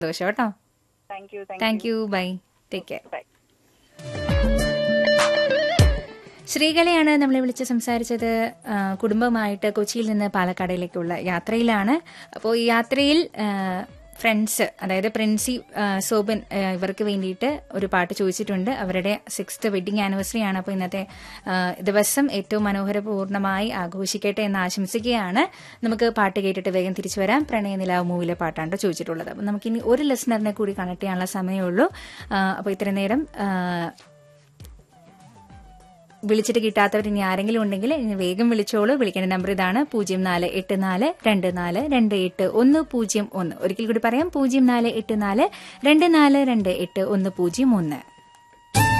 സന്തോഷം കേട്ടോ thank you thank you bye take care bye ശ്രീകലയാണ് നമ്മളെ വിളിച്ച് സംസാരിച്ചത് ആ, കുടുംബമായിട്ട് കൊച്ചിയിൽ നിന്ന് പാലക്കാടിലേക്കുള്ള യാത്രയിലാണ് അപ്പോൾ ഈ യാത്രയിൽ ആ, ഫ്രണ്ട്സ് അതായത് പ്രിൻസി ആ, സോബൻ ആ, ഇവർക്ക് വേണ്ടിയിട്ട് ഒരു പാട്ട് ചോദിച്ചിട്ടുണ്ട് അവരുടെ സിക്സ്ത് വെഡിങ് ആനിവേഴ്സറി ആണ് അപ്പോൾ ഇന്നത്തെ ആ, ദിവസം ഏറ്റവും മനോഹരപൂർണ്ണമായി ആഘോഷിക്കട്ടെ എന്ന് ആശംസിക്കുകയാണ് നമുക്ക് പാട്ട് കേട്ടിട്ട് വേഗം തിരിച്ചു വരാം പ്രണയനിലാവ് മൂവിലെ പാട്ടാണ് ട്ടോ ചോദിച്ചിട്ടുള്ളത് അപ്പം നമുക്കിനി ഒരു ലിസണറിനെ കൂടി കണക്ട് ചെയ്യാനുള്ള സമയമുള്ളൂ അപ്പോൾ ഇത്രയും നേരം ആ, വിളിച്ചിട്ട് കിട്ടാത്തവർ ഇനി ആരെങ്കിലും ഉണ്ടെങ്കിൽ ഇനി വേഗം വിളിച്ചോളൂ വിളിക്കേണ്ട നമ്പർ ഇതാണ് പൂജ്യം നാല് എട്ട് നാല് രണ്ട് നാല് രണ്ട് എട്ട് ഒന്ന് പൂജ്യം ഒന്ന് ഒരിക്കൽ കൂടി പറയാം പൂജ്യം നാല് എട്ട് നാല് രണ്ട് നാല് രണ്ട് എട്ട് ഒന്ന് പൂജ്യം ഒന്ന്